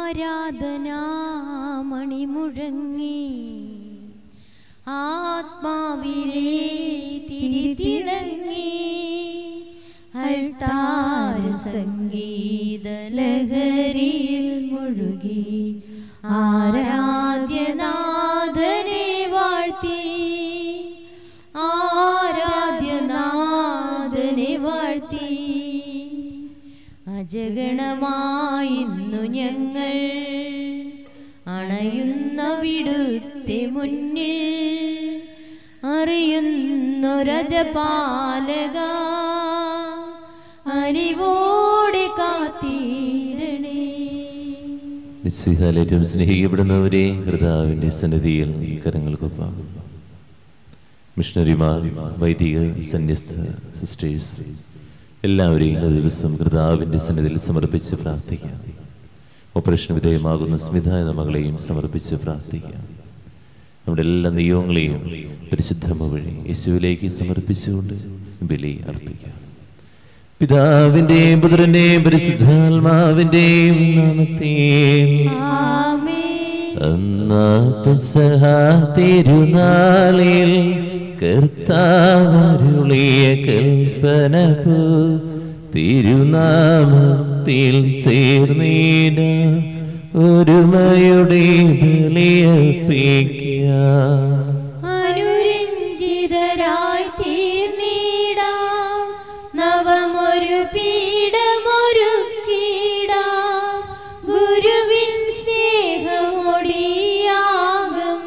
ആരാധനാമണി മുഴങ്ങി ആത്മാവിലെ തിരിതിളങ്ങി അൾത്താര സംഗീത ലഹരിയിൽ മുഴുകി ആരാധ്യനാഥനെ വാഴ്ത്തി ആരാധ്യനാഥനെ വാഴ്ത്തി അജഗണമായിന്നു ഞങ്ങൾ അണയുന്ന വിടുത്തെ മുന്നിൽ അറിയുന്നൊരജപാലക അരിവോടെ കാത്തിടണേ മിസ്സിഹാൽ ഏറ്റവും സ്നേഹിക്കപ്പെടുന്നവരെ കർത്താവിൻ്റെ സന്നിധിയിൽ കരങ്ങൾക്കൊപ്പം മിഷണറിമാർ വൈദിക സന്യസ്ത സിസ്റ്റേഴ്സ് എല്ലാവരെയും ഇന്ന ദിവസം കർത്താവിൻ്റെ സന്നിധിയിൽ സമർപ്പിച്ച് പ്രാർത്ഥിക്കാം ഓപ്പറേഷൻ വിധേയമാകുന്ന സ്മിത എന്ന മകളെയും സമർപ്പിച്ച് പ്രാർത്ഥിക്കാം നമ്മുടെ എല്ലാ നിയോഗങ്ങളെയും പരിശുദ്ധമ വഴി യേശുവിലേക്ക് സമർപ്പിച്ചുകൊണ്ട് ബലി അർപ്പിക്കാം പിതാവിന്റെയും പുത്രന്റെയും പരിശുദ്ധാത്മാവിന്റെയും നാമത്തിൽ ആമേൻ അന്നാ പെസഹ തിരുനാളിൽ കർത്താവരുളിയ കൽപ്പന പോ തിരുനാമത്തിൽ ചേർന്നീട ഒരുമയുടെ ബലിയർപ്പിക്കാം അനുരഞ്ജിതരായി തീർന്നിടാം നവമൊരു പീഠമൊരുക്കിടാം ഗുരുവിൻ സ്നേഹമൊടിയാകും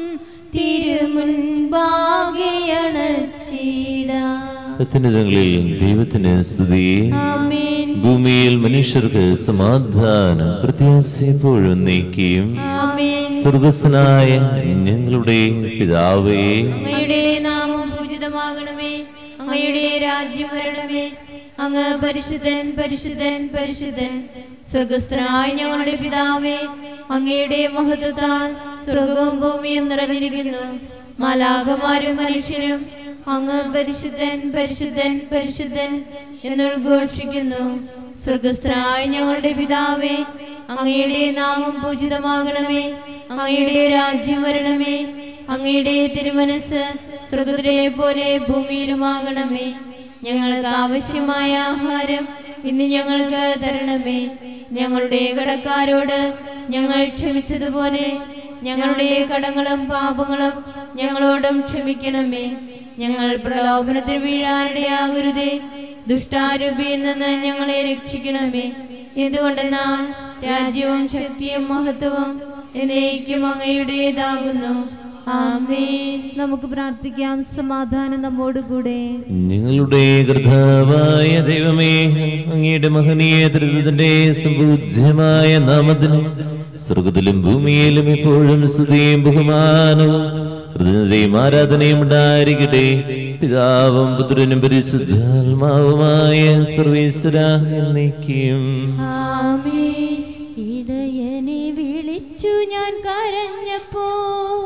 തിരുമുൻപാകെ അണച്ചിടാം അത്യുന്നതങ്ങളിൽ ദൈവത്തിന് സ്തുതി ആമേൻ ഭൂമിയിൽ മനുഷ്യർക്ക് സമാധാനം പ്രത്യാശ എപ്പോഴും നീക്കിയും ആമേൻ സ്വർഗസ്നായ ഞങ്ങളുടെ പിതാവേ അങ്ങയുടെ നാമം പൂജിതമാകണമേ അങ്ങയുടെ രാജ്യം വരണമേ അങ്ങ് പരിശുദ്ധൻ പരിശുദ്ധൻ പരിശുദ്ധൻ സ്വർഗസ്ഥനായ ഞങ്ങളുടെ പിതാവേ അങ്ങയുടെ മഹത്വത്താൽ സ്വർഗവും ഭൂമിയും നിറഞ്ഞിരിക്കുന്നു മാലാകമാരും മനുഷ്യരും അങ്ങ് പരിശുദ്ധൻ പരിശുദ്ധൻ പരിശുദ്ധൻ എന്നുദ്ഘോഷിക്കുന്നു സ്വർഗസ്ഥനായ ഞങ്ങളുടെ പിതാവേ അങ്ങയുടെ നാമം പൂജിതമാകണമേ അങ്ങയുടെ രാജ്യം വരണമേ അങ്ങയുടെ തിരുമനസ് സ്വർഗത്തിലെ പോലെ ഭൂമിയിലുമാകണമേ ഞങ്ങൾക്ക് ആവശ്യമായ ആഹാരം ഇന്ന് ഞങ്ങൾക്ക് തരണമേ ഞങ്ങളുടെ കടക്കാരോട് ഞങ്ങൾ ക്ഷമിച്ചതുപോലെ ഞങ്ങളുടെ കടങ്ങളും പാപങ്ങളും ഞങ്ങളോടും ക്ഷമിക്കണമേ ഞങ്ങൾ പ്രലോഭനത്തിൽ വീഴാനിടയാകരുതേ ദുഷ്ടാരൂപിയിൽ നിന്ന് ഞങ്ങളെ രക്ഷിക്കണമേ എന്തുകൊണ്ടെന്നാൽ രാജ്യവും ശക്തിയും മഹത്വവും എന്നേക്കും അങ്ങയുടേതാകുന്നു ആമേൻ നമുക്ക് പ്രാർത്ഥിക്കാം സമാധാനം നമ്മോട് കൂടെ ഞങ്ങളുടെ കർത്താവായ ദൈവമേ അങ്ങയുടെ മഹനീയ ത്രിതന്റെ സംപൂജ്യമായ നാമത്തിന് സ്വർഗത്തിലും ഭൂമിയിലും എപ്പോഴും സ്തുതിയും ബഹുമാനവും ഹൃദയത്തെയും ആരാധനയും ഉണ്ടായിരിക്കട്ടെ പിതാവും പുത്രനും പരിശുദ്ധാത്മാവുമായ സർവീശ്വര എന്നേക്കും ആമേൻ ഇടയനെ വിളിച്ചു ഞാൻ കരഞ്ഞപ്പോൾ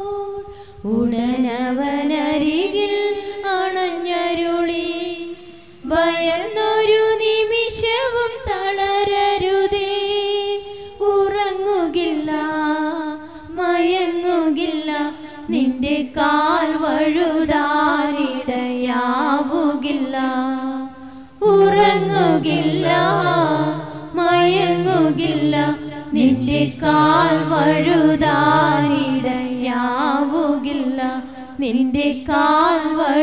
ഉടനവനരികിൽ അണഞ്ഞരുളി ഭയന്നൊരു നിമിഷവും തളരരുതേ ഉറങ്ങുകില്ല മയങ്ങുകില്ല നിന്റെ കാൽ വഴുതാനിടയാവുകില്ല ഉറങ്ങുകില്ല മയങ്ങുകില്ല നിന്റെ കാൽ വഴുതാനിടയാവുകില്ല നിന്റെ കാൽ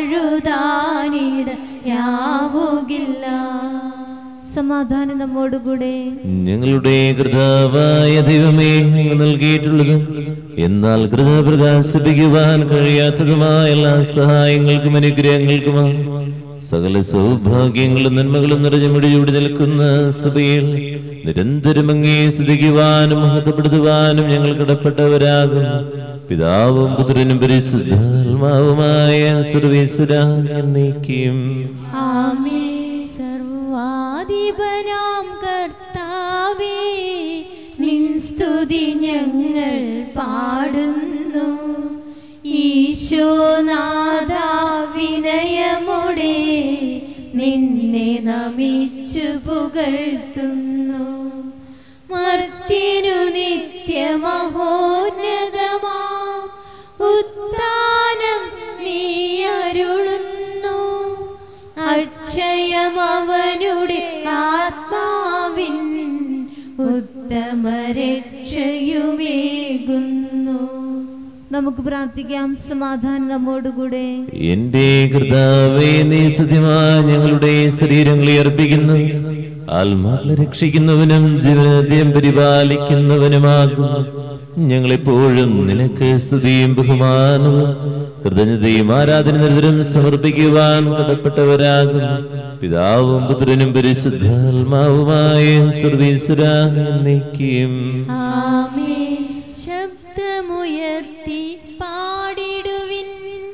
വഴുതാനിടയാവുകില്ല സമാധാനം നമ്മോടുകൂടെ ഞങ്ങളുടെ കർത്താവായ ദൈവമേ അങ്ങ് നൽകിയിട്ടുള്ളതും എന്നാൽ കൃത പ്രകാശിപ്പിക്കുവാൻ കഴിയാത്തതുമായ എല്ലാ സഹായങ്ങൾക്കും അനുഗ്രഹങ്ങൾക്കുമായി സകല സൗഭാഗ്യങ്ങളും നന്മകളും നിറഞ്ഞു മുടിചൂടി നിൽക്കുന്ന സഭയിൽ നിരന്തരം അങ്ങേ സ്തുതിക്കുവാനും മഹത്വപ്പെടുത്തുവാനും ഞങ്ങൾ കടപ്പെട്ടവരാകുന്നു പിതാവും പുത്രനും പരിശുദ്ധാത്മാവുമായ സർവീശ്വര എന്നേക്കും ആമേ സർവാധിപനാം കർത്താവേ നിൻ സ്തുതി ഞങ്ങൾ പാടുന്നു ഈശോനാഥ വിനയമുടെ നിന്നെ നമിച്ചു പുകഴ്ത്തുന്നു മർത്തിനു നീ മഹോന്നതമാ ഉത്ഥാനം നീ അരുളുന്നു അക്ഷയം അവനുടെ ആത്മാവിൻ ഉത്തമ രക്ഷയുമേകുന്നു നമുക്ക് പ്രാർത്ഥിക്കാം സമാധാനം നമ്മോടുകൂടെ എന്റെ കർത്താവേ നീ സത്യമായി ഞങ്ങളുടെ ശരീരങ്ങളെ അർപ്പിക്കുന്നു ആത്മാക്കളെ രക്ഷിക്കുന്നവനും ജീവനദ്യം പരിപാലിക്കുന്നവനുമാകുന്നു ഞങ്ങളെപ്പോഴും നിനക്ക് സ്തുതിയും ബഹുമാനവും കൃതജ്ഞതയും ആരാധന നിരന്തരം സമർപ്പിക്കുവാൻ കടപ്പെട്ടവരാകുന്നു പിതാവും പുത്രനും പരിശുദ്ധാത്മാവുമായ സർവീശ്വര എന്നേക്കും ആമേൻ ശബ്ദമുയർത്തി പാടിടുവിൻ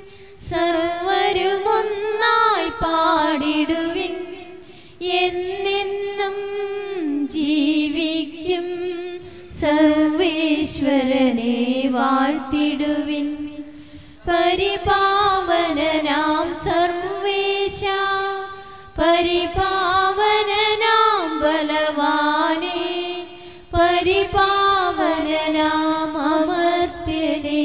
സർവരുമൊന്നായി പാടിടുവിൻ എന്നെന്നും ജീവിക്കും സർവേശ്വരനെ വാഴ്ത്തിടുവിൻ പരിപാവനനാം സർവേശ പരിപാവനനാം ബലവാനേ പരിപാവനനാം അമർത്യനേ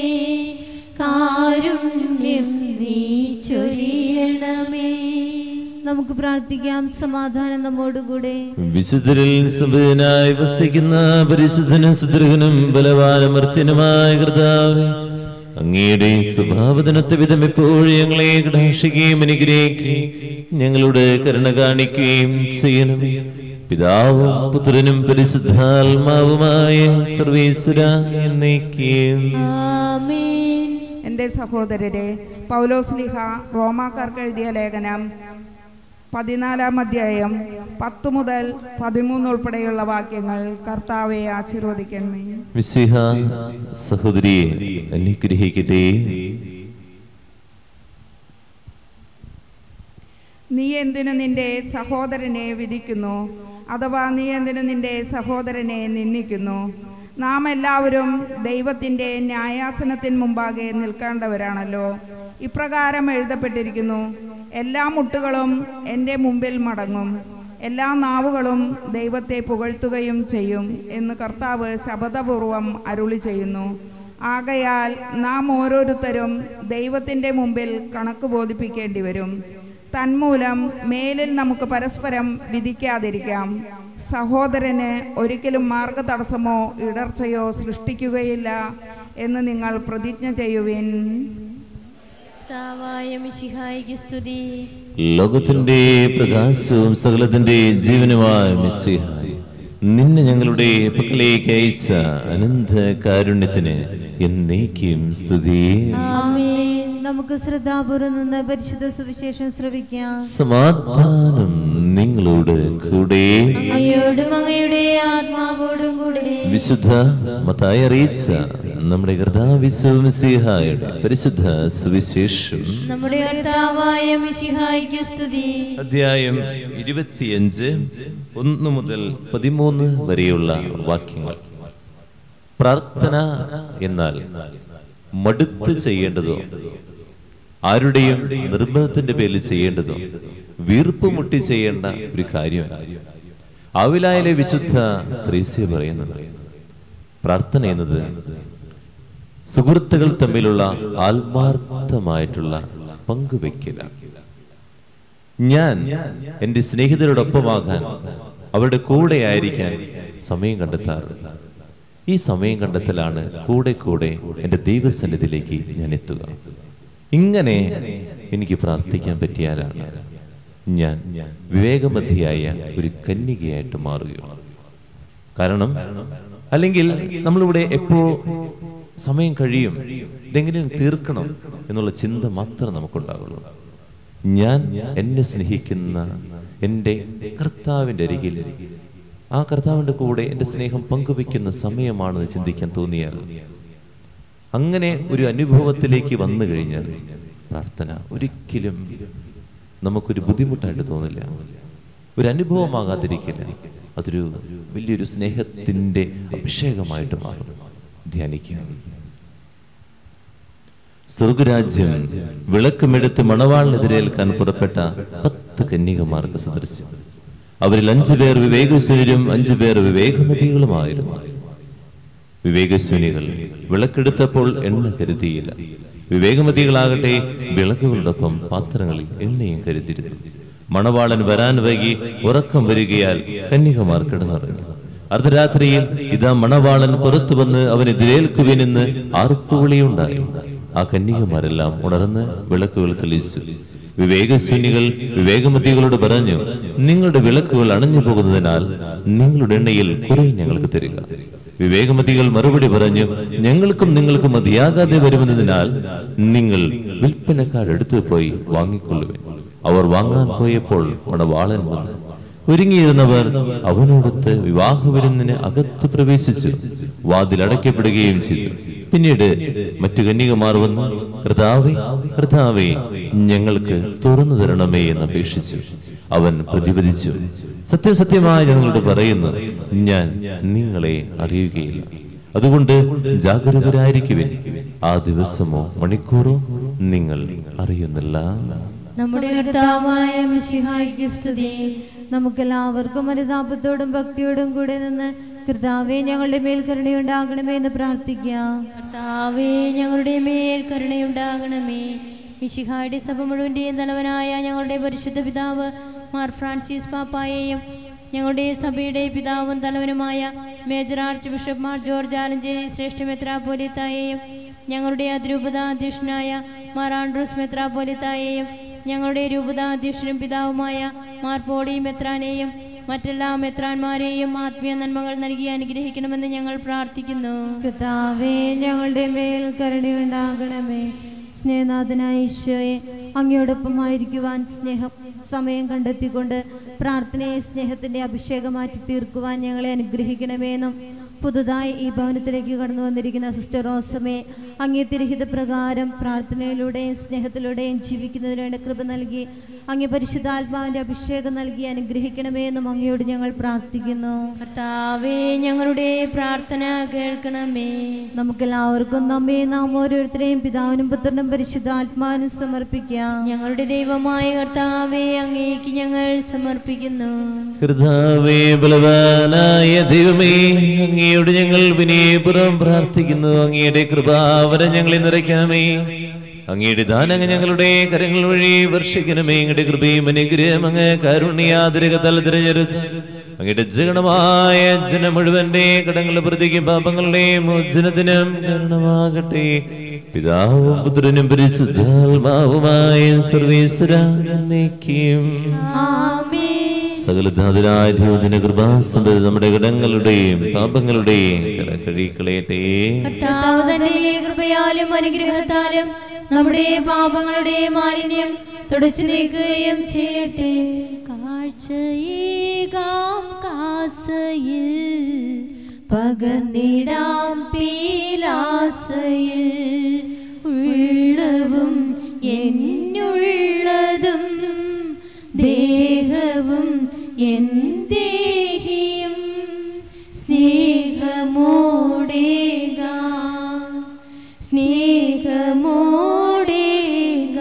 കാരുണ്യം നീ ചൊരിയണമേ നമുക്ക് പ്രാർത്ഥിക്കാം സമാധാനം നമ്മോടുകൂടെ വിശുദ്ധരിൽ സംബന്ധനായി വസിക്കുന്ന പരിശുദ്ധനും സുദൃഹനും ബലവാനമർത്യനുമായ കർത്താവേ അങ്ങയുടെ സ്വഭാവദിനത്തെ വിധം എപ്പോഴും ഞങ്ങളെ കടാക്ഷിക്കുകയും അനുഗ്രഹിക്കുകയും ഞങ്ങളുടെ കരുണ കാണിക്കുകയും ചെയ്യണമേ പിതാവും പുത്രനും പരിശുദ്ധാത്മാവുമായ സർവീശ്വര എന്നേക്കും ആമേൻ എൻ്റെ സഹോദരരെ പൗലോസ്ലിഹ റോമാക്കാർക്ക് എഴുതിയ ലേഖനം പതിനാലാം അധ്യായം പത്ത് മുതൽ പതിമൂന്ന് ഉൾപ്പെടെയുള്ള വാക്യങ്ങൾ കർത്താവെ ആശീർവദിക്കണമേ വിശിഹ സഹോദരിയെ അനുഗ്രഹിക്കട്ടെ നീ എന്തിനു നിന്റെ സഹോദരനെ വിധിക്കുന്നു അഥവാ നീ എന്തിനു നിന്റെ സഹോദരനെ നിന്ദിക്കുന്നു നാം എല്ലാവരും ദൈവത്തിൻ്റെ ന്യായാസനത്തിന് മുമ്പാകെ നിൽക്കേണ്ടവരാണല്ലോ ഇപ്രകാരം എഴുതപ്പെട്ടിരിക്കുന്നു എല്ലാ മുട്ടുകളും എൻ്റെ മുമ്പിൽ മടങ്ങും എല്ലാ നാവുകളും ദൈവത്തെ പുകഴ്ത്തുകയും ചെയ്യും എന്ന് കർത്താവ് ശപഥപൂർവം അരുളി ചെയ്യുന്നു ആകയാൽ നാം ഓരോരുത്തരും ദൈവത്തിൻ്റെ മുമ്പിൽ കണക്ക് ബോധിപ്പിക്കേണ്ടി വരും തന്മൂലം മേലിൽ നമുക്ക് പരസ്പരം വിധിക്കാതിരിക്കാം സഹോദരന് ഒരിക്കലും മാർഗതടസ്സമോ ഇടർച്ചയോ സൃഷ്ടിക്കുകയില്ല എന്ന് നിങ്ങൾ പ്രതിജ്ഞ ചെയ്യുവിൻ കർത്താവായ മിശിഹായിക്ക് സ്തുതി ലോകത്തിന്റെ പ്രകാശവും സകലത്തിന്റെ ജീവനുമായ മിസ്സിഹ നിന്നെ ഞങ്ങളുടെ പക്കലേക്ക് അയച്ച അനന്ത കാരുണ്യത്തിന് എന്നേക്കും സ്തുതി ആമേൻ നമുക്ക് ശ്രദ്ധാപൂർവം നിന്ന് പരിശുദ്ധ സുവിശേഷം ശ്രവിക്കാം സമാധാനം നിങ്ങളോട് കൂടെ അങ്ങയോടും അങ്ങയുടെ ആത്മാവോടും കൂടെ വിശുദ്ധ മത്തായി അറിയിച്ച നമ്മുടെ കർത്താവിശ്വസിഹായുടെ പരിശുദ്ധ സുവിശേഷം നമ്മുടെ കർത്താവായ മിശിഹായിക്ക് സ്തുതി അധ്യായം ഇരുപത്തിയഞ്ച് ഒന്ന് മുതൽ പതിമൂന്ന് വരെയുള്ള വാക്യങ്ങൾ പ്രാർത്ഥന എന്നാൽ മടുത്ത് ചെയ്യേണ്ടതോ ആരുടെയും നിർബന്ധത്തിന്റെ പേരിൽ ചെയ്യേണ്ടതോ വീർപ്പ് മുട്ടി ചെയ്യേണ്ട ഒരു കാര്യമല്ല ആവിലായിലെ വിശുദ്ധ ത്രേസ്യ പറയുന്നത് പ്രാർത്ഥന എന്നത് സുഹൃത്തുക്കൾ തമ്മിലുള്ള ആത്മാർത്ഥമായിട്ടുള്ള പങ്കുവെക്കലാണ് ഞാൻ എൻ്റെ സ്നേഹിതരോടൊപ്പമാകാൻ അവരുടെ കൂടെ ആയിരിക്കാൻ സമയം കണ്ടെത്താറുണ്ട് ഈ സമയം കണ്ടെത്തലാണ് കൂടെ കൂടെ എൻ്റെ ദൈവസന്നിധിയിലേക്ക് ഞാൻ എത്തുക ഇങ്ങനെ എനിക്ക് പ്രാർത്ഥിക്കാൻ പറ്റിയാലാണ് ഞാൻ വിവേകമതിയായ ഒരു കന്യകയായിട്ട് മാറുകയാണ് കാരണം അല്ലെങ്കിൽ നമ്മളിവിടെ എപ്പോ സമയം കഴിയും ഇതെങ്ങനെയും തീർക്കണം എന്നുള്ള ചിന്ത മാത്രം നമുക്കുണ്ടാകുള്ളൂ ഞാൻ എന്നെ സ്നേഹിക്കുന്ന എൻ്റെ കർത്താവിൻ്റെ അരികിൽ ആ കർത്താവിൻ്റെ കൂടെ എൻ്റെ സ്നേഹം പങ്കുവെക്കുന്ന സമയമാണെന്ന് ചിന്തിക്കാൻ തോന്നിയാൽ അങ്ങനെ ഒരു അനുഭവത്തിലേക്ക് വന്നു കഴിഞ്ഞാൽ പ്രാർത്ഥന ഒരിക്കലും നമുക്കൊരു ബുദ്ധിമുട്ടായിട്ട് തോന്നില്ല ഒരു അനുഭവമാകാതിരിക്കില്ല അതൊരു വലിയൊരു സ്നേഹത്തിൻ്റെ അഭിഷേകമായിട്ട് മാറും ധ്യാനിക്കുക സ്വർഗരാജ്യം വിളക്കുമെടുത്ത് മണവാളിനെതിരേൽക്കാൻ പുറപ്പെട്ട പത്ത് കന്യകമാർക്ക് സദൃശ്യം അവരിൽ അഞ്ചു പേർ വിവേകശൂന്യരും അഞ്ചു പേർ വിവേകമതികളുമായിരുന്നു വിവേകശൂന്യകൾ വിളക്കെടുത്തപ്പോൾ എണ്ണ കരുതിയില്ല വിവേകമതികളാകട്ടെ വിളക്കുകളോടൊപ്പം പാത്രങ്ങളിൽ എണ്ണയും കരുതിയിരുന്നു മണവാളൻ വരാൻ വൈകി ഉറക്കം വരികയാൽ കന്യകമാർ കിടന്നുറങ്ങി അർദ്ധരാത്രിയിൽ ഇതാ മണവാളൻ പുറത്തു വന്ന് അവൻ എതിരേൽക്കുവിനെന്ന് ആർപ്പുവിളിയുണ്ടായി ആ കന്യകമാരെല്ലാം ഉണർന്ന് വിളക്കുകൾ തെളിയിച്ചു വിവേകശൂന്യകൾ വിവേകമതികളോട് പറഞ്ഞു നിങ്ങളുടെ വിളക്കുകൾ അണഞ്ഞു പോകുന്നതിനാൽ നിങ്ങളുടെ എണ്ണയിൽ കുറെ ഞങ്ങൾക്ക് തരിക വിവേകമതികൾ മറുപടി പറഞ്ഞു ഞങ്ങൾക്കും നിങ്ങൾക്കും മതിയാകാതെ വരുമെന്നതിനാൽ നിങ്ങൾ വിൽപ്പനക്കാരെടുത്ത് പോയി വാങ്ങിക്കൊള്ളുവൻ അവർ വാങ്ങാൻ പോയപ്പോൾ മണവാളൻ വന്നു ഒരുങ്ങിയിരുന്നവർ അവനോടൊത്ത് വിവാഹവിരുന്നിന് അകത്ത് പ്രവേശിച്ചു വാതിൽ അടയ്ക്കപ്പെടുകയും ചെയ്തു പിന്നീട് മറ്റു കന്യകമാർ വന്ന് കർത്താവേ കർത്താവേ ഞങ്ങൾക്ക് തുറന്നു തരണമേ എന്ന് അപേക്ഷിച്ചു അവൻ പ്രതിപദിച്ചു സത്യം സത്യമായി ഞങ്ങളോട് പറയുന്നു ഞാൻ നിങ്ങളെ അറിയുകയില്ല അതുകൊണ്ട് ജാഗരൂകരായിരിക്കുവിൻ ആ ദിവസമോ മണിക്കൂറോ നിങ്ങൾ അറിയുന്നില്ല നമ്മുടെ കർത്താവായ മിശിഹായിക്ക് സ്തുതി നമുക്കെല്ലാവർക്കും അനുതാപത്തോടും ഭക്തിയോടും കൂടെ നിന്ന് കർത്താവെ ഞങ്ങളുടെ മേൽ കരുണയുണ്ടാകണമേ എന്ന് പ്രാർത്ഥിക്കാം കർത്താവേ ഞങ്ങളുടെ മേൽ കരുണയുണ്ടാകണമേ മിശിഹായുടെ സഭ മുഴുവൻ്റെയും തലവനായ ഞങ്ങളുടെ പരിശുദ്ധ പിതാവ് മാർ ഫ്രാൻസിസ് പാപ്പായെയും ഞങ്ങളുടെ സഭയുടെ പിതാവും തലവനുമായ major archbishop Mar George Alencherry ശ്രേഷ്ഠ മെത്രാപോലിത്തായെയും ഞങ്ങളുടെ അതിരൂപതാധ്യക്ഷനായ മാർ ആൻഡ്രൂസ് മെത്രാപോലിത്തായെയും ഞങ്ങളുടെ രൂപതാധ്യക്ഷനും പിതാവുമായ മാർ പോളി മെത്രാനെയും മറ്റെല്ലാ മെത്രാന്മാരെയും ആത്മീയ നന്മകൾ നൽകി അനുഗ്രഹിക്കണമെന്ന് ഞങ്ങൾ പ്രാർത്ഥിക്കുന്നു കർത്താവേ ഞങ്ങളുടെ മേൽ കരുണയുണ്ടാകണമേ സ്നേഹനാഥനായ ഈശോയെ അങ്ങയോടൊപ്പമായിരിക്കുവാൻ സ്നേഹം സമയം കണ്ടെത്തിക്കൊണ്ട് പ്രാർത്ഥനയെ സ്നേഹത്തിന്റെ അഭിഷേകമാറ്റി തീർക്കുവാൻ ഞങ്ങളെ അനുഗ്രഹിക്കണമെന്നും പുതുതായി ഈ ഭവനത്തിലേക്ക് കടന്നു വന്നിരിക്കുന്ന സിസ്റ്റർ റോസമേ അങ്ങേ തിരഹിത പ്രകാരം പ്രാർത്ഥനയിലൂടെയും സ്നേഹത്തിലൂടെയും ജീവിക്കുന്നതിന് വേണ്ട കൃപ നൽകി അങ്ങേ പരിശുദ്ധാത്മാവിന്റെ അഭിഷേകം നൽകി അനുഗ്രഹിക്കണമേ എന്നും അങ്ങയോട് ഞങ്ങൾ പ്രാർത്ഥിക്കുന്നു കർത്താവേ ഞങ്ങളുടെ പ്രാർത്ഥന കേൾക്കണമേ നമുക്കെല്ലാവർക്കും നമ്മെ നാം ഓരോരുത്തരെയും പിതാവിനും പുത്രനും പരിശുദ്ധാത്മാവിനും സമർപ്പിക്കാം ഞങ്ങളുടെ ദൈവമായ കർത്താവേ അങ്ങേക്ക് ഞങ്ങൾ സമർപ്പിക്കുന്നു കർത്താവേ ബലവാനായ ദൈവമേ അങ്ങയോട് ഞങ്ങൾ വിനയപുരം പ്രാർത്ഥിക്കുന്നു അങ്ങയുടെ കൃപാവരം ഞങ്ങളെ നിറയ്ക്കണമേ അങ്ങയുടെ ദാനങ്ങൾ ഞങ്ങളുടെ കരങ്ങൾ വഴി വർഷിക്കണമേ അങ്ങയുടെ കൃപയും അനുഗ്രഹം അങ്ങ് കാരുണ്യാതിരക തല തിരഞ്ഞെടുത്ത് അങ്ങയുടെ ജഗണമായ ജനം മുഴുവന്റെ കടങ്ങളുടെ പ്രതിക്കും പാപങ്ങളുടെ മോചനത്തിനും കാരണമാകട്ടെ പിതാവും പുത്രനും പരിശുദ്ധാത്മാവുമായ സർവേശ്വര എന്നേക്കും സകലധാതരായ ദൈവത്തിന്റെ കൃപാസമ്പത് നമ്മുടെ കടങ്ങളുടെയും പാപങ്ങളുടെയും കട കഴിക്കളയട്ടെ കർത്താവ് തന്നെ കൃപയാലും അനുഗ്രഹത്താലും നമ്മുടെ പാപങ്ങളുടെ മാലിന്യം തുടച്ചു നീക്കുകയും ചെയ്യട്ടെ കാഴ്ചയേകാം കാസയിൽ പകർന്നിടാം പീലാസയിൽ ഉള്ളവും എന്നുള്ളതും ദേഹവും എൻ ദേഹിയും സ്നേഹമോടേക സ്നേഹമോടേക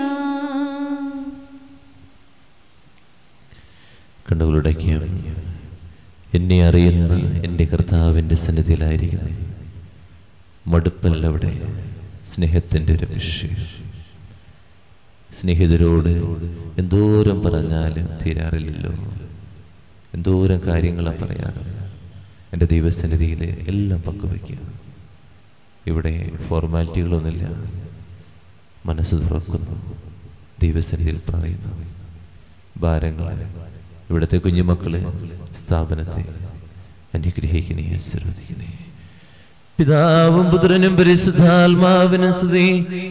കണ്ണുകളുടയ്ക്കും എന്നെ അറിയുന്ന എൻ്റെ കർത്താവിൻ്റെ സന്നിധിയിലായിരിക്കുന്നു മടുപ്പല്ല അവിടെ സ്നേഹത്തിൻ്റെ ഒരു വിഷയം സ്നേഹിതരോട് എന്തോരം പറഞ്ഞാലും തീരാറില്ലല്ലോ എന്തോരം കാര്യങ്ങളാണ് പറയാറ് എൻ്റെ ദൈവസന്നിധിയിൽ എല്ലാം പങ്കുവയ്ക്കുക ഇവിടെ ഫോർമാലിറ്റികളൊന്നുമില്ല മനസ്സ് തുറക്കുന്നു ദൈവസന്നിധിയിൽ പറയുന്നു ഭാരങ്ങൾ ഇവിടുത്തെ കുഞ്ഞുമക്കള് സ്ഥാപനത്തെ അനുഗ്രഹിക്കണേ ആശീർവദിക്കണേ പിതാവും പുത്രനും പരിശുദ്ധാത്മാവിനും സ്തുതി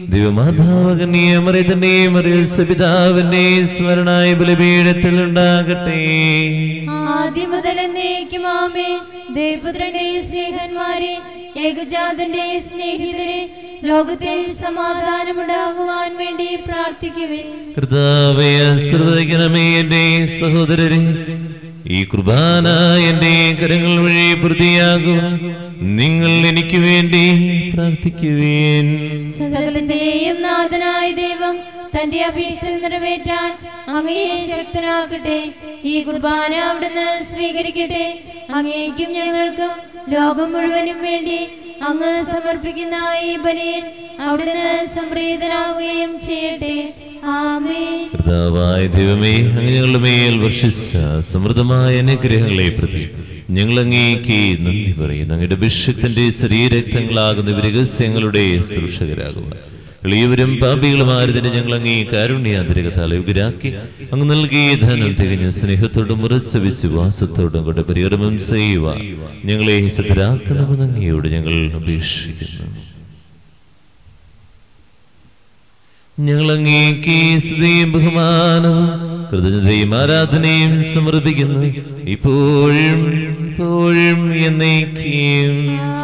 ദൈവമാതാവകനീയമറിതന്നെയും പിതാവിന്റെ സ്മരണായ ബലിപീഠത്തിൽ ഉണ്ടാകട്ടെ ആദ്യം മുതൽ എന്നേക്കും ആമേ ദേവപുത്രന്റെ സ്നേഹന്മാരെ ഏകജാതന്റെ സ്നേഹിതരെ ലോകത്തിൽ സമാധാനമുണ്ടാകുവാൻ വേണ്ടി പ്രാർത്ഥിക്കുവിൻ കർത്താവെ ആശീർവദിക്കണമേ എൻ്റെ സഹോദരരെ ഈ കുർബാന എൻ്റെ കരങ്ങൾ വഴി പ്രതിയാകുക നിങ്ങൾ എനിക്ക് വേണ്ടി പ്രാർത്ഥിക്കുവേൻ സകലത്തിലെയും നാഥനായ ദൈവം തന്റെ അഭീഷ്ട നിറവേറ്റാൻ അങ്ങയെ ശക്തനാക്കട്ടെ ഈ കുർബാന അവിടുന്ന് സ്വീകരിക്കട്ടെ അങ്ങേക്കും ഞങ്ങൾക്കും ലോകം മുഴുവനും വേണ്ടി അങ്ങ് സമർപ്പിക്കുന്ന ഈ ബലിയിൽ അവിടുന്ന് സംപ്രീതനാവുകയും ചെയ്യട്ടെ ആമേ കർത്താവായ ദൈവമേ അങ്ങ് ഞങ്ങളുടെ മേൽ വർഷിച്ച സമൃദ്ധമായ അനുഗ്രഹങ്ങളെ പ്രതി ഞങ്ങൾ അങ്ങേക്ക് നന്ദി പറയുന്നു അങ്ങയുടെ അഭിഷക്തന്റെ ശരീരക്തങ്ങളാകുന്ന ഇവ രഹസ്യങ്ങളുടെ സുരക്ഷകരാകുക എളിയവരും പാപികളുമായതിനെ ഞങ്ങൾ അങ്ങേ കാരുണ്യാതിരകത്താൽ യുഗരാക്കി അങ്ങ് നൽകിയ ധനം തികഞ്ഞ സ്നേഹത്തോടും ഉറച്ച വിശ്വാസത്തോടും കൂടെ പരികർമ്മം ചെയ്യുക ഞങ്ങളെ ശുദ്ധരാക്കണമെന്ന് അങ്ങയോട് ഞങ്ങൾ അപേക്ഷിക്കുന്നു ഞങ്ങൾ അങ്ങേക്ക് സ്തുതിയും ബഹുമാനവും കൃതജ്ഞതയും ആരാധനയും സമർപ്പിക്കുന്നു ഇപ്പോഴും ഇപ്പോഴും എന്നേക്കും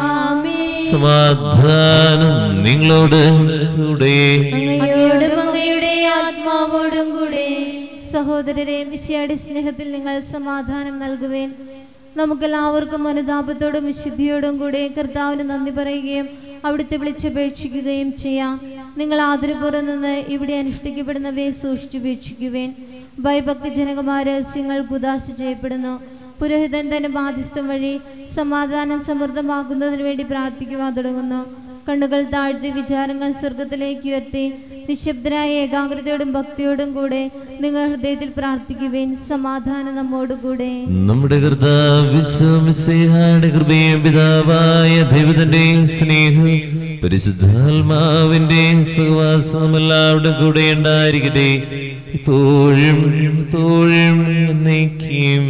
സമാധാനം നിങ്ങളോട് കൂടെ അങ്ങയോടും അങ്ങയുടെ ആത്മാവോടും കൂടെ സഹോദരരെ വിഷയാടി സ്നേഹത്തിൽ നിങ്ങൾ സമാധാനം നൽകുവേൻ നമുക്കെല്ലാവർക്കും അനുതാപത്തോടും വിശുദ്ധിയോടും കൂടെ കർത്താവിന് നന്ദി പറയുകയും അവിടുത്തെ വിളിച്ചപേക്ഷിക്കുകയും ചെയ്യാം നിങ്ങൾ ആദരപൂർവ്വം നിന്ന് ഇവിടെ അനുഷ്ഠിക്കപ്പെടുന്നവയെ സൂക്ഷിച്ചുപേക്ഷിക്കുവേൻ ഭയഭക്തിജനകമായ രഹസ്യങ്ങൾ കുദാശ ചെയ്യപ്പെടുന്നു പുരോഹിതൻ തന്റെ ബാധ്യസ്ഥം വഴി സമാധാനം സമൃദ്ധമാക്കുന്നതിന് വേണ്ടി പ്രാർത്ഥിക്കുവാൻ തുടങ്ങുന്നു കണ്ണുകൾ താഴ്ത്തി വിചാരങ്ങൾ സ്വർഗത്തിലേക്ക് ഉയർത്തി നിശബ്ദരായ ഏകാഗ്രതയോടും ഭക്തിയോടും കൂടെ നിങ്ങൾ ഹൃദയത്തിൽ പ്രാർത്ഥിക്കുവേൻ സമാധാനം നമ്മോടുകൂടെ നമ്മുടെ കർത്താവിശ്വമിസേഹായുടെ കൃപയും പിതാവായ ദൈവത്തിന്റെ സ്നേഹം പരിശുദ്ധാത്മാവിന്റെ സഹവാസം എല്ലാവരുടെ കൂടെ ഉണ്ടായിരിക്കട്ടെ ഇപ്പോഴും ഇപ്പോഴും എന്നേക്കും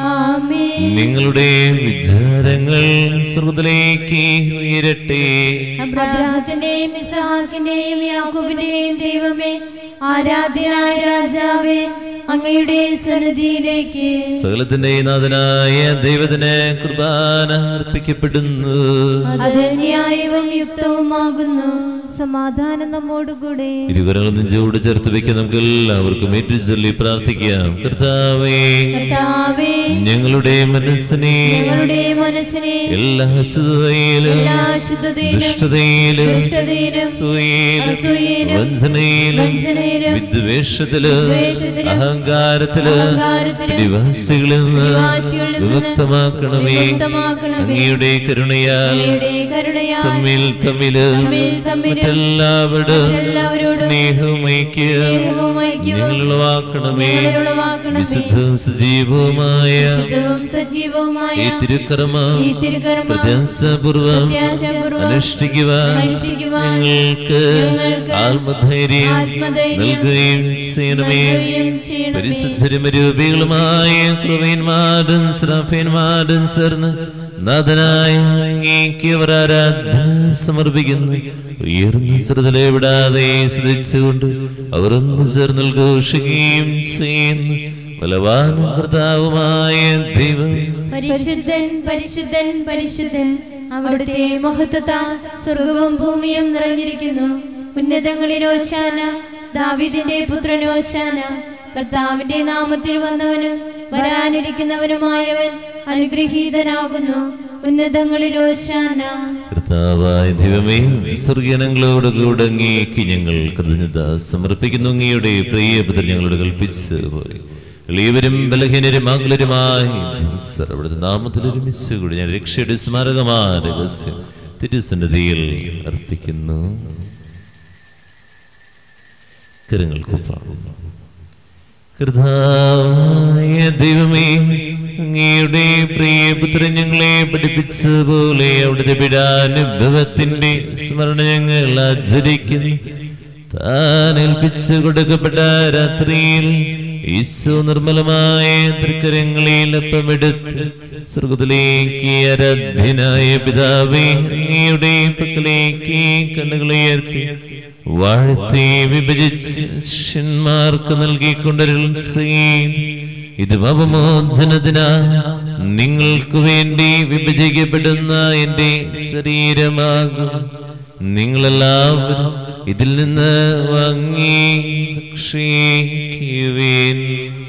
നിങ്ങളുടെ വിചാരങ്ങൾ സ്രോതലേക്ക് ഉയരട്ടെ അബ്രാഹത്തിന്റെയും ഇസഹാക്കിന്റെയും യാക്കോബിന്റെയും ദൈവമേ ആരാധ്യനായ രാജാവേ അങ്ങയുടെ സന്നിധിയിലേക്ക് സകലത്തിന്റെ നാഥനായ ദൈവത്തിന് കുർബാന അർപ്പിക്കപ്പെടുന്നു അത് ന്യായവും യുക്തവുമാകുന്നു സമാധാനം നമ്മോടുകൂടെ ഇരുവരങ്ങൾ നെഞ്ചോട് ചേർത്ത് വെക്കാൻ നമുക്ക് എല്ലാവർക്കും ഏറ്റു ചൊല്ലി പ്രാർത്ഥിക്കാം കർത്താവേ കർത്താവേ ഞങ്ങളുടെ മനസ്സിനെ ഞങ്ങളുടെ മനസ്സിനെ എല്ലാ അശുദ്ധതയിലും എല്ലാ അശുദ്ധതയിലും ദുഷ്ടതയിലും ദുഷ്ടതയിലും അസൂയയിലും അസൂയയിലും വഞ്ചനയിലും വഞ്ചനയിലും വിദ്വേഷത്തിലും വിദ്വേഷത്തിലും അഹങ്കാരത്തിലും അഹങ്കാരത്തിലും പിടിവാസികളിൽ നിന്ന് പിടിവാശികളിൽ നിന്ന് വിമുക്തമാക്കണമേ വിമുക്തമാക്കണമേ. അങ്ങയുടെ കരുണയാൽ അങ്ങയുടെ കരുണയാൽ തമ്മിൽ തമ്മില് തമ്മിൽ തമ്മില് മറ്റെല്ലാവരോടും മറ്റെല്ലാവരോടും സ്നേഹവും ഐക്യം സ്നേഹവും ഐക്യവും ഞങ്ങളുളവാക്കണമേ ഞങ്ങളിൽ ഉളവാക്കണമേ. വിശുദ്ധവും സജീവവുമായ ശുദ്ധവും സജീവവുമായ ഈ തിരുക്കർമ്മം ഈ തിരുക്കർമ്മം പ്രത്യാശപൂർവം പ്രത്യാശപൂർവ്വം അനുഷ്ഠിക്കുവാൻ അനുഷ്ഠിക്കുവാൻ ഞങ്ങൾക്ക് ഞങ്ങൾക്ക് ആത്മധൈര്യം ആത്മധൈര്യം നൽകുകയും ചെയ്യണമേ നൽകുകയും ചെയ്യണമേ. പരിശുദ്ധരും രൂപികളുമായ കൃപയന്മാരും ശ്രാഫ്യന്മാരും ചേർന്ന് നാഥനായ അങ്ങേക്ക് അവർ ആരാധന സമർപ്പിക്കുന്നു ഉയർന്ന ശ്രദ്ധലെ വിടാതെ ശ്രദ്ധിച്ചുകൊണ്ട് അവർ ഒന്ന് ചേർന്ന് ഘോഷിക്കുകയും ചെയ്യുന്നു ബലവാനും കർത്താവുമായ ദൈവം പരിശുദ്ധൻ പരിശുദ്ധൻ പരിശുദ്ധൻ അവിടുത്തെ മഹത്വത്താൽ സ്വർഗവും ഭൂമിയും നിറഞ്ഞിരിക്കുന്നു ഉന്നതങ്ങളിൽ ഓശാന ദാവിദിന്റെ പുത്രൻ ഓശാന കർത്താവിന്റെ നാമത്തിൽ വന്നവനും വരാനിരിക്കുന്നവനുമായവൻ അനുഗ്രഹീതനാകുന്നു ഉന്നതങ്ങളിൽ ഓശാന കർത്താവായ ദൈവമേ സ്വർഗീയനങ്ങളോട് കൂടെ അങ്ങേക്ക് ഞങ്ങൾ കൃതജ്ഞത സമർപ്പിക്കുന്നു അങ്ങയുടെ പ്രിയപുത്രൻ ഞങ്ങളോട് കൽപ്പിച്ചതുപോലെ എളിയവരും ബലഹീനരും ആകുലരുമായി ദാസർ അവിടുത്തെ നാമത്തിൽ ഒരുമിച്ച് കൂടി ഞാൻ രക്ഷയുടെ സ്മാരകമായ രഹസ്യം തിരുസന്നിധിയിൽ അർപ്പിക്കുന്നു കരങ്ങൾക്കൊപ്പം കർത്താവായ ദൈവമേ അങ്ങയുടെ പ്രിയപുത്രൻ ഞങ്ങളെ പഠിപ്പിച്ച പോലെ അവിടുത്തെ പിടാനുഭവത്തിന്റെ സ്മരണ ഞങ്ങൾ ആചരിക്കുന്നു താൻ ഏൽപ്പിച്ചു കൊടുക്കപ്പെട്ട രാത്രിയിൽ ഈശോ നിർമ്മലമായ തൃക്കരങ്ങളിൽ അപ്പമെടുത്ത് സ്വർഗത്തിലേക്ക് ആരാധ്യനായ പിതാവേ അങ്ങയുടെ പക്കലേക്ക് കണ്ണുകളുയർത്തി വാഴ്ത്തി വിഭജിച്ച് ശിഷ്യന്മാർക്ക് നൽകിക്കൊണ്ടരുൾ ചെയ്തു ഇത് പാപമോചനത്തിന നിങ്ങൾക്ക് വേണ്ടി വിഭജിക്കപ്പെടുന്ന എന്റെ ശരീരമാകും നിങ്ങളെല്ലാവരും ഇതിൽ നിന്ന് വാങ്ങി ഭക്ഷിക്കുവേൻ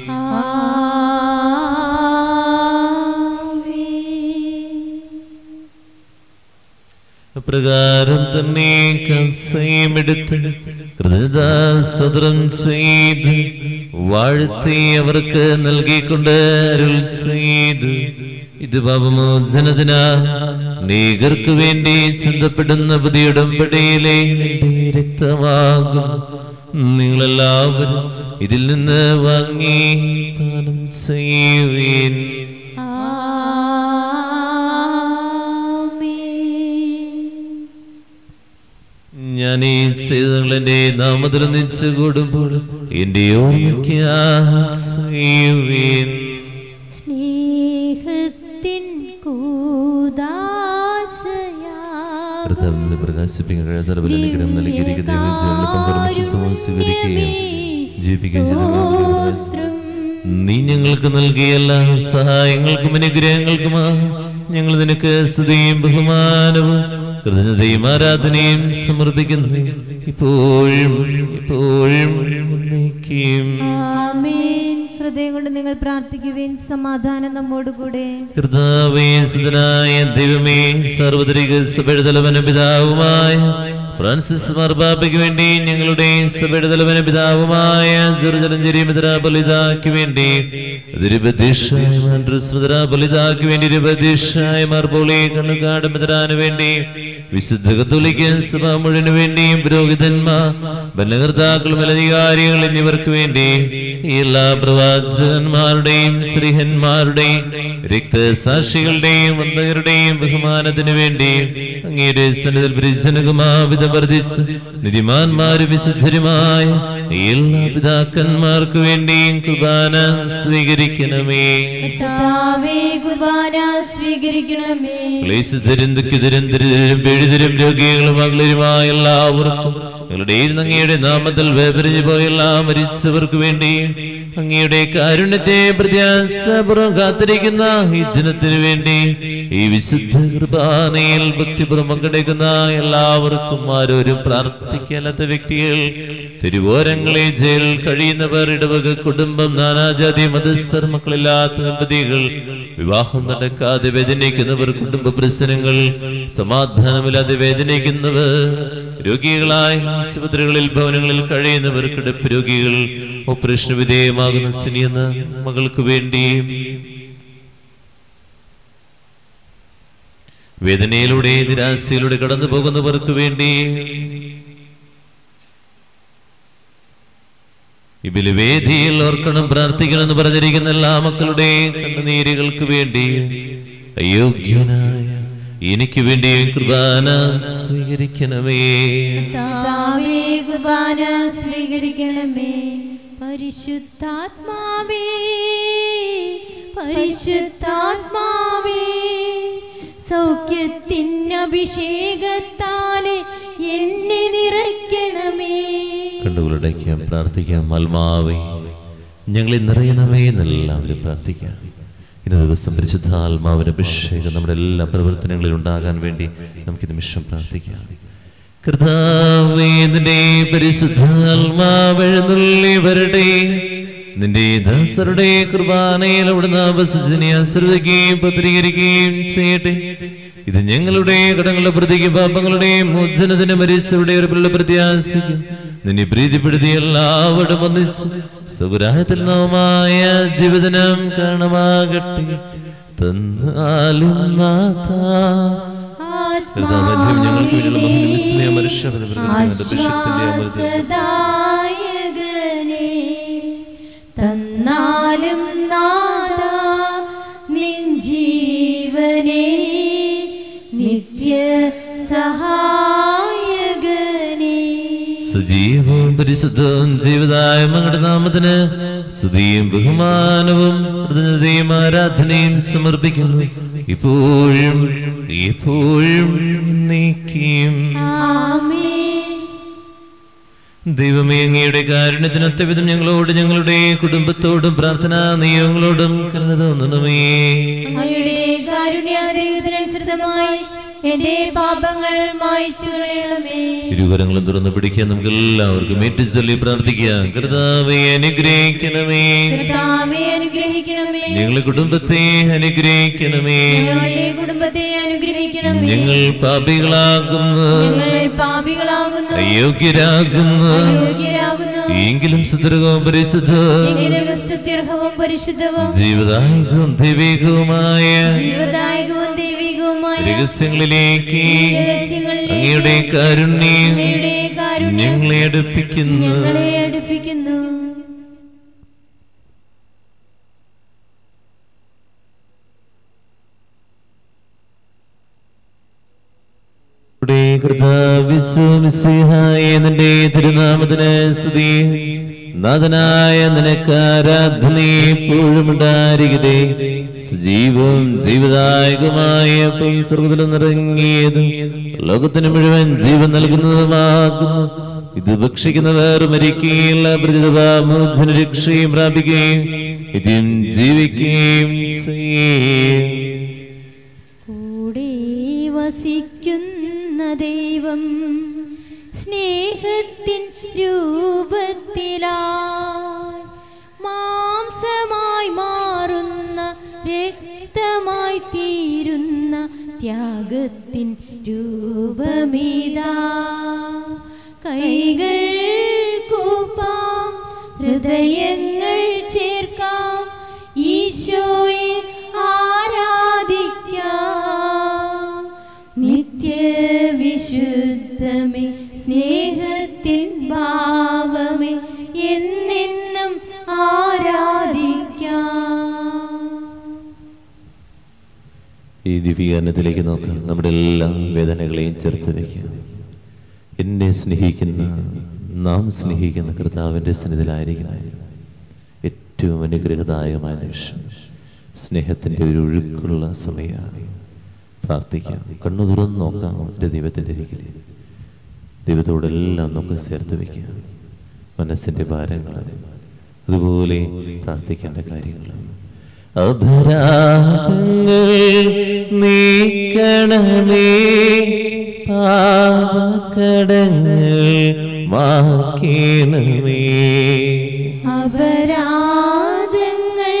അപ്രകാരം തന്നെ കസയമെടുത്ത് കൃതദാസതരം ചെയ്ത് വാഴ്ത്തി അവർക്ക് നൽകിക്കൊണ്ട് അരുൾ ചെയ്ത് ഇത് പാപമോചനത്തിന നീകർക്ക് വേണ്ടി ചിന്തപ്പെടുന്ന പുതിയ ഉടമ്പടിയിലെ എന്റെ രക്തമാകും നിങ്ങളെല്ലാവരും ഇതിൽ നിന്ന് വാങ്ങി പാനം ചെയ്യുവേൻ ഞാൻ ഈ ചെയ്തങ്ങൾ എന്റെ നാമത്തിൽ ഒന്നിച്ചു കൂടുമ്പോൾ എന്റെ ഓർമ്മയ്ക്കായി ചെയ്യുവേൻ സ്നേഹത്തിൻ കൂദാശയാ കർത്താവിനെ പ്രകാശിപ്പിക്കാൻ കഴിയാത്ത ബല അനുഗ്രഹം നൽകിയിരിക്കുന്ന ദൈവജീവനിൽ പങ്കെടുപ്പിച്ച് സമൂഹം സ്വീകരിക്കുകയും ജീവിക്കുകയും ചെയ്ത നീ ഞങ്ങൾക്ക് നൽകിയ എല്ലാ സഹായങ്ങൾക്കും അനുഗ്രഹങ്ങൾക്കുമാ ഞങ്ങൾ നിനക്ക് സ്തുതിയും ബഹുമാനവും കൃതജ്ഞതയും ആരാധനയും സമർപ്പിക്കുന്നു ഇപ്പോഴും ഇപ്പോഴും എന്നേക്കും ആമേൻ ഹൃദയം കൊണ്ട് നിങ്ങൾ പ്രാർത്ഥിക്കുവേൻ സമാധാനം നമ്മോടുകൂടെ കർത്താവേ സുതനായ ദൈവമേ സർവതരിക സഭയുടെ തലവന പിതാവുമായ ഫ്രാൻസിസ് മാർബാബയ്ക്ക് വേണ്ടി ഞങ്ങളുടെ സഭയുടെ തലവന പിതാവുമായ ജെറുജലഞ്ചേരി മിതരാബലിതാക്ക് വേണ്ടി തിരുപതിഷായ മിതരാബലിതാക്ക് വേണ്ടി തിരുപതിഷായ മാർബോളി കണ്ണുകാട് മിതരാന് വേണ്ടി വിശുദ്ധ കത്തോലിക്ക സഭ മുഴുവന് വേണ്ടിയും പുരോഹിതന്മാർ ഭരണകർത്താക്കൾ മേലധികാരികൾ എന്നിവർക്ക് വേണ്ടി ഈ എല്ലാ പ്രവാചകന്മാരുടെയും ശ്രീഹന്മാരുടെയും രക്തസാക്ഷികളുടെയും വന്ദകരുടെയും ബഹുമാനത്തിന് വേണ്ടി അങ്ങയുടെ സന്നിധിയിൽ പരിജനകുമാവിധ വർദ്ധിച്ച് നിധിമാന്മാരും വിശുദ്ധരുമായ ഈ എല്ലാ പിതാക്കന്മാർക്ക് വേണ്ടിയും കുർബാന സ്വീകരിക്കണമേ കർത്താവേ കുർബാന സ്വീകരിക്കണമേ ക്ലേശിതരും ദുഃഖിതരും ദരിദ്രരും പീഡിതരും രോഗികളും മകളുരുമായ എല്ലാവർക്കും ഞങ്ങളുടെ അങ്ങയുടെ നാമത്തിൽ വേപരിഞ്ഞു പോയ എല്ലാ മരിച്ചവർക്ക് വേണ്ടി അങ്ങയുടെ കാരുണ്യത്തെ പ്രത്യാശപൂർവ്വം കാത്തിരിക്കുന്ന ഈ ജനത്തിനു വേണ്ടി ഈ വിശുദ്ധ കൃപാനയിൽ ഭക്തിപൂർവ്വം പങ്കെടുക്കുന്ന എല്ലാവർക്കും ആരോരും പ്രാർത്ഥിക്കാത്ത വ്യക്തികൾ തിരുവോരങ്ങളെ ജയിലിൽ കഴിയുന്നവർ ഇടവക കുടുംബം നാനാജാതി മതസ്ഥർ മക്കളില്ലാത്ത ദമ്പതികൾ വിവാഹം നടക്കാതെ വേദനിക്കുന്നവർ കുടുംബ പ്രശ്നങ്ങൾ സമാധാനമില്ലാതെ വേദനിക്കുന്നവർ രോഗികളായ ആശുപത്രികളിൽ ഭവനങ്ങളിൽ കഴിയുന്നവർ കിടപ്പ് രോഗികൾ ഓപ്പറേഷൻ വിധേയമാകുന്ന സിനിയെന്ന മകൾക്ക് വേണ്ടി വേദനയിലൂടെ നിരാശയിലൂടെ കടന്നു പോകുന്നവർക്ക് വേണ്ടി ഈ ബലിവേദിയിൽ ഓർക്കണം പ്രാർത്ഥിക്കണം എന്ന് പറഞ്ഞിരിക്കുന്ന എല്ലാ മക്കളുടെ കണ്ണുനീരുകൾക്ക് വേണ്ടി അയോഗ്യനായ എനിക്ക് വേണ്ടി കുർബാന സ്വീകരിക്കണമേ കർത്താവേ കുർബാന സ്വീകരിക്കണമേ പരിശുദ്ധാത്മാവേ പരിശുദ്ധാത്മാവേ സൗഖ്യത്തിൻ അഭിഷേകത്താലെ എന്നെ നിറയ്ക്കണമേ കണ്ണുകളടയ്ക്കാം പ്രാർത്ഥിക്കാം ആത്മാവേ ഞങ്ങളെ നിറയണമേ എന്നെല്ലാവരും പ്രാർത്ഥിക്കാം ഇന്ന് ദിവസം പരിശുദ്ധ ആത്മാവിന്റെ അഭിഷേകം നമ്മുടെ എല്ലാ പ്രവർത്തനങ്ങളിലും ഉണ്ടാകാൻ വേണ്ടി നമുക്ക് ഈ നിമിഷം പ്രാർത്ഥിക്കാം കർത്താവേ നിന്റെ പരിശുദ്ധ ആത്മാവെഴുന്നള്ളി വരട്ടെ നിന്റെ ദാസരുടെ കുർബാനയിൽ അവിടുന്ന് വസിച്ചിനെ ആശ്രയിക്കുകയും പത്രീകരിക്കുകയും ചെയ്യട്ടെ ഇത് ഞങ്ങളുടെ കടങ്ങളുടെ പ്രതിക്ക് പാപങ്ങളുടെ മോചനത്തിന് മരിച്ചവരുടെ ഒരു പ്രത്യാശിക്കും നിന്നെ പ്രീതിപ്പെടുത്തി എല്ലാവരും ഒന്നിച്ച് സുഖരാഹത്തിൽ നവമായ ജീവിതനം കാരണമാകട്ടെ തന്നാലും നാഥ കർത്താവേ, ഞങ്ങൾക്ക് വേണ്ടിയുള്ള മഹനീയ വിസ്മയ മനുഷ്യരുടെ അഭിഷേകത്തിന്റെ അമൃത ആശ്വാസദായകനേ തന്നാലും നാദ നിൻ ജീവനേ നിത്യ സഹായകനേ സജീവവും പരിശുദ്ധവും ജീവിതായ മങ്ങളുടെ നാമത്തിന് സ്തുതിയും ബഹുമാനവും കൃതജ്ഞതയും ആരാധനയും സമർപ്പിക്കുന്നു ഇപ്പോഴും എപ്പോഴും എന്നേക്കും ആമേൻ ദൈവമേ അങ്ങയുടെ കാരുണ്യത്തിനൊത്ത വിധം ഞങ്ങളോട് ഞങ്ങളുടെ കുടുംബത്തോടും പ്രാർത്ഥനാ നിയമങ്ങളോടും കരുണ തോന്നണമേ അങ്ങയുടെ കാരുണ്യാനുസൃതമായി എന്റെ പാപങ്ങൾ മായ്ച്ചു കളയണമേ ഇരുകരങ്ങളും തുറന്ന് പിടിക്കാൻ നമുക്ക് എല്ലാവർക്കും ഏറ്റുചൊല്ലി പ്രാർത്ഥിക്കാം കർത്താവെ അനുഗ്രഹിക്കണമേ കർത്താവെ അനുഗ്രഹിക്കണമേ ഞങ്ങളെ കുടുംബത്തെ അനുഗ്രഹിക്കണമേ ഞങ്ങളുടെ കുടുംബത്തെ അനുഗ്രഹിക്കണമേ ഞങ്ങൾ പാപികളാകുന്നു ഞങ്ങൾ പാപികളാകുന്നു അയോഗ്യരാകുന്നു യോഗ്യരാകുന്നു എങ്കിലും സുദൃഢവും പരിശുദ്ധ എങ്കിലും സ്തുത്യർഹവും പരിശുദ്ധവും ജീവദായകവും ദൈവികവുമായ ജീവദായകവും ദൈവികവുമായ രഹസ്യങ്ങളിലേക്ക് രഹസ്യങ്ങളിലേക്ക് അങ്ങയുടെ കാരുണ്യം അങ്ങയുടെ കാരുണ്യം ഞങ്ങളെ അടുപ്പിക്കുന്നു ഞങ്ങളെ അടുപ്പിക്കുന്നു നമ്മുടെ കർത്താവിശ്വമിസിഹായ നിന്റെ തിരുനാമത്തിന് സ്തുതി നാഥനായ നിനക്ക് ആരാധന എപ്പോഴും ഉണ്ടായിരിക്കട്ടെ സജീവം ജീവദായകമായ സ്വർഗത്തിൽ നിറങ്ങിയതും ലോകത്തിന് മുഴുവൻ ജീവൻ നൽകുന്നതുമാകുന്നു ഇത് ഭക്ഷിക്കുന്നവർ മരിക്കുകയില്ല പ്രതിതമോചന രക്ഷയും പ്രാപിക്കുകയും ഇതും ജീവിക്കുകയും ചെയ്യും കൂടെ വസിക്കുന്ന ദൈവം സ്നേഹത്തിൻ രൂപത്തിലായി മാംസമായി മാറുന്ന രക്തമായി തീരുന്ന ത്യാഗത്തിൻ രൂപമിതാ കൈകൾ കൂപ്പാം ഹൃദയങ്ങൾ ചേർക്കാം ഈശോയെ ആരാധിക്കാം നിത്യവിശുദ്ധമേ സ്നേഹത്തിൻ ഭാവമേ എന്നെന്നും ആരാധിക്കാം ഈ ദിവ്യഗാനത്തിലേക്ക് നോക്കാം നമ്മുടെ എല്ലാ വേദനകളെയും ചേർത്ത് വയ്ക്കാം എന്നെ സ്നേഹിക്കുന്ന നാം സ്നേഹിക്കുന്ന കർത്താവിൻ്റെ സന്നിധിയിലായിരിക്കണേ ഏറ്റവും അനുഗ്രഹദായകമായ നിമിഷം സ്നേഹത്തിൻ്റെ ഒരു ഒഴുക്കുള്ള സമയമാണ് പ്രാർത്ഥിക്കാം കണ്ണു തുറന്ന് നോക്കാം എൻ്റെ ദൈവത്തിൻ്റെ അരികിൽ ദൈവത്തോടെല്ലാം നമുക്ക് ചേർത്ത് വയ്ക്കാം മനസ്സിൻ്റെ ഭാരങ്ങൾ അതുപോലെ പ്രാർത്ഥിക്കേണ്ട കാര്യങ്ങൾ അപരാധങ്ങൾ നീക്കണമേ പാപക്കടങ്ങൾ മാക്കണമേ അപരാധങ്ങൾ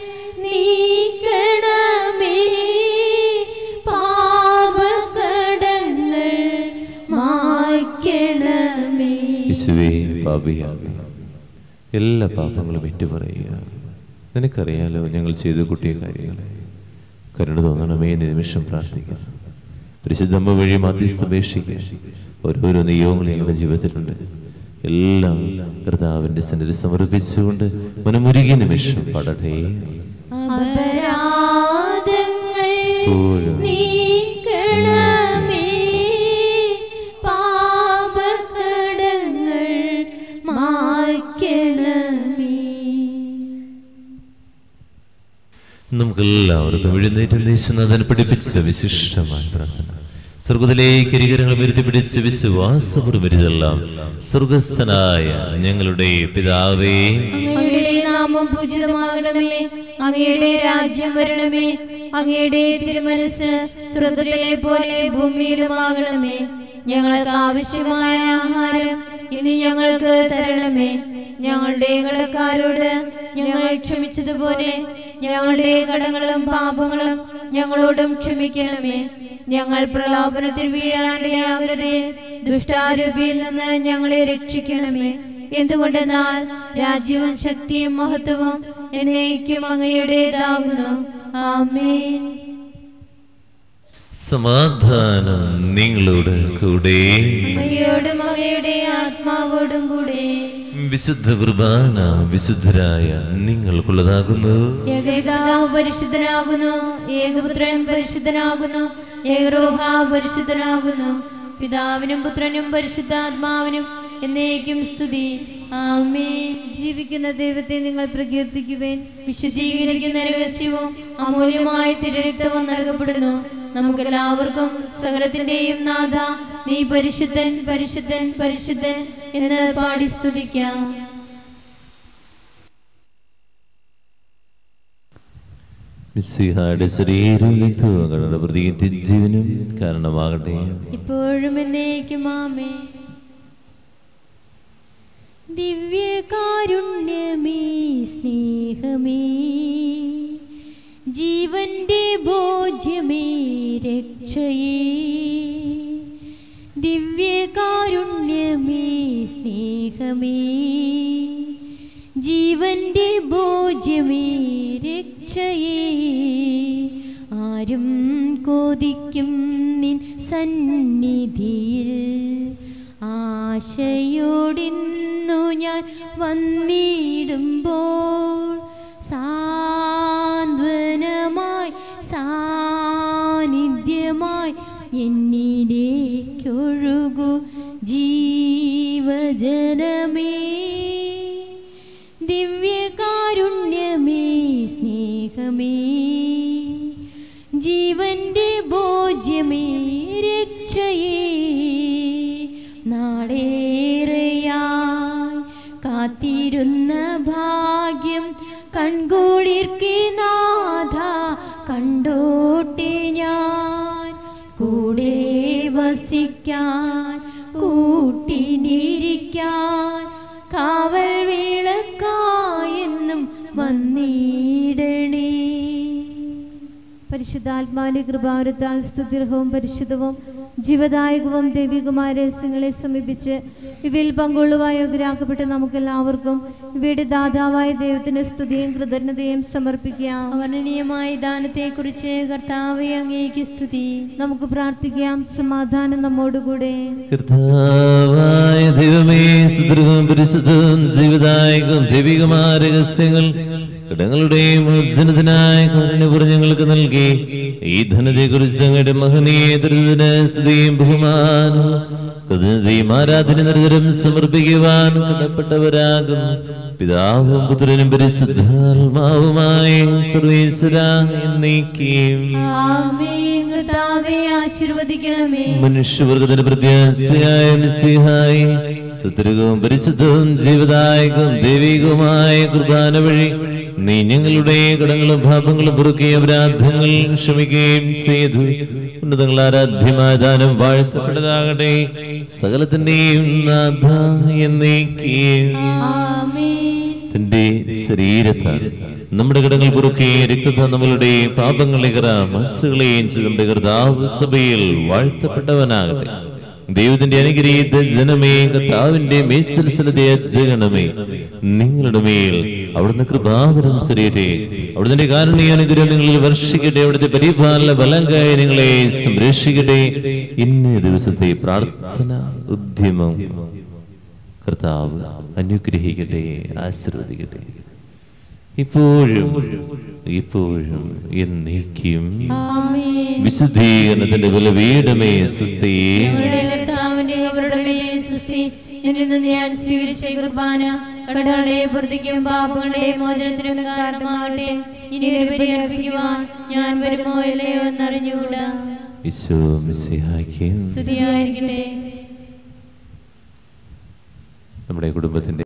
നീക്കണമേ പാപകടങ്ങൾ മായ്ക്കണമേ യേശുവേ പാപിയാണ് എല്ലാ പാപങ്ങളും ഏറ്റുപറയുക നിനക്കറിയാലോ ഞങ്ങൾ ചെയ്തു കൂട്ടിയ കാര്യങ്ങളെ കരുണ തോന്നണമേ എന്ന് നിമിഷം പ്രാർത്ഥിക്കുന്നു പരിശുദ്ധമ്മ വഴി മധ്യസ്ഥപേക്ഷിക്കുക ഓരോരോ നിയോഗങ്ങൾ ഞങ്ങളുടെ ജീവിതത്തിലുണ്ട് എല്ലാം കർത്താവിന്റെ സന്നിധി സമർപ്പിച്ചുകൊണ്ട് മനമുരുകിയ നിമിഷം പാടട്ടെ അപരാധങ്ങൾ എപ്പോഴും നീക്കണമേ പാപകടങ്ങൾ മായ്ക്കണമേ നമുക്കെല്ലാവർക്കും എഴുന്നേറ്റ് ദേശനാഥൻ പഠിപ്പിച്ച വിശിഷ്ടമായ പ്രാർത്ഥന സ്വർഗത്തിലേക്ക് അരികരങ്ങൾ വരുത്തി പിടിച്ച് വിശ്വാസപൂർവ്വം വരുതെല്ലാം സ്വർഗസ്ഥനായ ഞങ്ങളുടെ പിതാവേ അങ്ങയുടെ നാമം പൂജിതമാകണമേ അങ്ങയുടെ രാജ്യം വരണമേ അങ്ങയുടെ തിരുമനസ് സ്വർഗത്തിലെ പോലെ ഭൂമിയിലുമാകണമേ ഞങ്ങൾക്ക് ആവശ്യമായ ആഹാരം ഇനി ഞങ്ങൾക്ക് തരണമേ ഞങ്ങളുടെ കടക്കാരോട് ഞങ്ങൾ ക്ഷമിച്ചതുപോലെ ഞങ്ങളുടെ കടങ്ങളും പാപങ്ങളും ഞങ്ങളോടും ക്ഷമിക്കണമേ ഞങ്ങൾ പ്രലോഭനത്തിൽ വീഴാനിടയാകരുതേ ദുഷ്ടാരൂപിയിൽ നിന്ന് ഞങ്ങളെ രക്ഷിക്കണമേ എന്തുകൊണ്ടെന്നാൽ രാജ്യവും ശക്തിയും മഹത്വവും എന്നേക്കും അങ്ങയുടേതാകുന്നു ആമേൻ സമാധാനം നിങ്ങളോട് കൂടെ അങ്ങയോടും അങ്ങയുടെ ആത്മാവോടും കൂടെ വിശുദ്ധ കുർബാന വിശുദ്ധരായ നിങ്ങൾക്കുള്ളതാകുന്നു ഏകപിതാവ് പരിശുദ്ധനാകുന്നു ഏകപുത്രൻ പരിശുദ്ധനാകുന്നു ഏകരോഹ പരിശുദ്ധനാകുന്നു പിതാവിനും പുത്രനും പരിശുദ്ധാത്മാവിനും എന്നേക്കും സ്തുതി ആമേ ജീവിക്കുന്ന ദൈവത്തെ നിങ്ങൾ പ്രകീർത്തിക്കുവേൻ വിശുദ്ധീകരിക്കുന്ന രഹസ്യവും അമൂല്യമായ തിരരക്തവും നൽകപ്പെടുന്നു നമുക്കെല്ലാവർക്കും സകലത്തിന്റെയും നാഥ നീ പരിശുദ്ധൻ പരിശുദ്ധൻ പരിശുദ്ധൻ എന്ന് പാടി സ്തുതിക്കാം മിസ്സിഹായുടെ ശരീരവും രക്തവും പ്രതിയും ജീവനും കാരണമാകട്ടെ ഇപ്പോഴും എന്നേക്കും ആമേ ദിവ്യകാരുണ്യമേ സ്നേഹമേ ജീവന്റെ ഭോജ്യമേ രക്ഷയേ ദിവ്യകാരുണ്യമേ സ്നേഹമേ ജീവന്റെ ഭോജ്യമേ രക്ഷയേ ആരും കൊതിക്കും സന്നിധിയിൽ ആശയോടിന്നു ഞാൻ വന്നിടുമ്പോൾ സാന്ത്വനമായി സാന്നിധ്യമായി എന്നിലേക്കൊഴുകു ജീവജനമേ ദിവ്യകാരുണ്യമേ സ്നേഹമേ ജീവന്റെ ഭോജ്യമേ രക്ഷയേ നാളേറെയായി കാത്തിരുന്ന ഭാഗ്യം കൺകുളിർക്കി നാഥ കണ്ടോട്ടെ ഞാൻ കൂടെ വസിക്കാൻ കൂട്ടിനിരിക്കാൻ കാവൽ വിളക്കായെന്നും വന്നിടണേ പരിശുദ്ധാത്മാവിന്റെ കൃപാവരത്താൽ സ്തുതിർഹവും പരിശുദ്ധവും ജീവദായകവും ദൈവികമായ രഹസ്യങ്ങളെ സമീപിച്ച് ഇവയിൽ പങ്കുള്ളുവാൻ യോഗ്യരാക്കപ്പെട്ട നമുക്കെല്ലാവർക്കും ഇവയുടെ ദാതാവായ ദൈവത്തിന് സ്തുതിയും കൃതജ്ഞതയും സമർപ്പിക്കാം അവർണനീയമായ ദാനത്തെക്കുറിച്ച് കർത്താവെ അങ്ങേക്ക് സ്തുതി നമുക്ക് പ്രാർത്ഥിക്കാം സമാധാനം നമ്മോടുകൂടെ കർത്താവായ ദൈവമേ സുദൃഢവും പരിശുദ്ധവും ജീവദായകവും ദൈവികമായ രഹസ്യങ്ങൾ ഇടങ്ങളുടെയും മോചനത്തിനായ കാരുണ്യപുറം ഞങ്ങൾക്ക് നൽകി ഈ ധനത്തെക്കുറിച്ച് അങ്ങയുടെ മഹനീയ ദുരിതത്തിന് സ്തുതിയും ബഹുമാനവും കൃതജ്ഞതയും ആരാധന നിരന്തരം സമർപ്പിക്കുവാൻ കടപ്പെട്ടവരാകുന്നു പിതാവും പുത്രനും പരിശുദ്ധാത്മാവുമായ സർവീശ്വര എന്നേക്കും ആമേൻ കർത്താവേ ആശീർവദിക്കണമേ മനുഷ്യവർഗത്തിന്റെ പ്രത്യാശയായ മിസ്സിഹായി സത്യവും പരിശുദ്ധവും ജീവദായകവും ദൈവികവുമായ കുർബാന വഴി നീ ഞങ്ങളുടെ കടങ്ങളും പാപങ്ങളും പൊറുക്കുകയും അപരാധങ്ങൾ ക്ഷമിക്കുകയും ചെയ്തു ഉന്നതങ്ങൾ ആരാധ്യമായ ദാനം വാഴ്ത്തപ്പെട്ടതാകട്ടെ സകലത്തിന്റെയും നാഥ എന്നേക്കും ആമേൻ തന്റെ ശരീരത്താൽ നമ്മുടെ കടങ്ങൾ പൊറുക്കുകയും രക്തത്താൽ നമ്മളുടെ പാപങ്ങളെ മത്സുകളെയും നമ്മുടെ കർത്താവ് സഭയിൽ വാഴ്ത്തപ്പെട്ടവനാകട്ടെ ദൈവത്തിന്റെ അനുഗ്രഹീത ജനമേ കർത്താവിന്റെ മേത്സൽസലത്തെ ജഗണമേ നിങ്ങളുടെ മേൽ അവിടുന്ന് കൃപാവരം സരിയട്ടെ അവിടുത്തെ കാരുണ്യ അനുഗ്രഹം നിങ്ങളിൽ വർഷിക്കട്ടെ അവിടുത്തെ പരിപാലന ബലങ്കായി നിങ്ങളെ സംരക്ഷിക്കട്ടെ ഇന്നേ ദിവസത്തെ പ്രാർത്ഥന ഉദ്യമം കർത്താവ് അനുഗ്രഹിക്കട്ടെ ആശീർവദിക്കട്ടെ ഇപ്പോഴും ഇപ്പോഴും എന്നേക്കും വിശുദ്ധീകരണത്തിന്റെ ബലവീടമേ സുസ്ഥിയെ ഞങ്ങളുടെ കർത്താവിന്റെ അവരുടെ മേലെ സൃഷ്ടി എന്നിൽ നിന്ന് ഞാൻ സ്വീകരിച്ച കുർബാന കടകളുടെ പ്രതിക്കും പാപങ്ങളുടെ മോചനത്തിനും കാരണമാകട്ടെ ഇനി ഒരു ബലി അർപ്പിക്കുവാൻ ഞാൻ വരുമോ ഇല്ലയോ എന്നറിഞ്ഞുകൂടാ ഈശോ മിശിഹായ്ക്ക് സ്തുതിയായിരിക്കട്ടെ നമ്മുടെ കുടുംബത്തിന്റെ